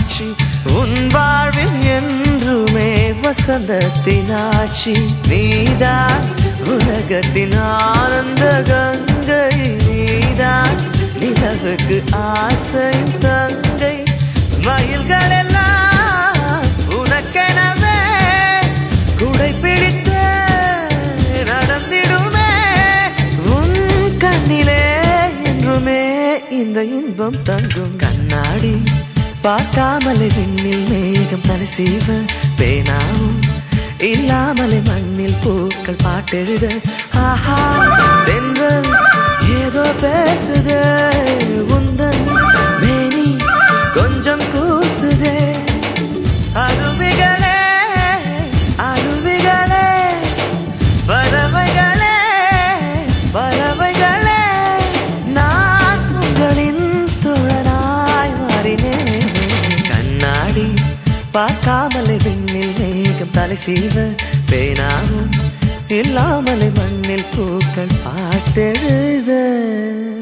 காட்சி உன் வாழ்வில் என்றுமே வசந்தத்தின் ஆட்சி நீதான் உலகத்தின் ஆனந்த கங்கை நீதான் நிலவுக்கு ஆசை தங்கை மயில்கள் எல்லாம் உனக்கெனவே குடை பிடித்து நடந்திடுமே உன் கண்ணிலே என்றுமே இந்த இன்பம் தங்கும் கண்ணாடி பார்க்காமலே விண்ணில் மேகம் தலை சீவ பேனாவும் இல்லாமலே மண்ணில் பூக்கள் பாட்டெழுத ஆஹா தென்றல் ஏதோ பேசுதே உந்தன் மேனி கொஞ்சம் கூசுதே அருவிகளே அருவிகளே பறவைகளே பறவைகளே நான் உங்களின் தோழனாய் மாறினேன் கண்ணாடி பார்க்காமலே விண்ணில் மேகம் தலை சீவ பேனாவும் இல்லாமலே மண்ணில் பூக்கள் பாட்டெழுத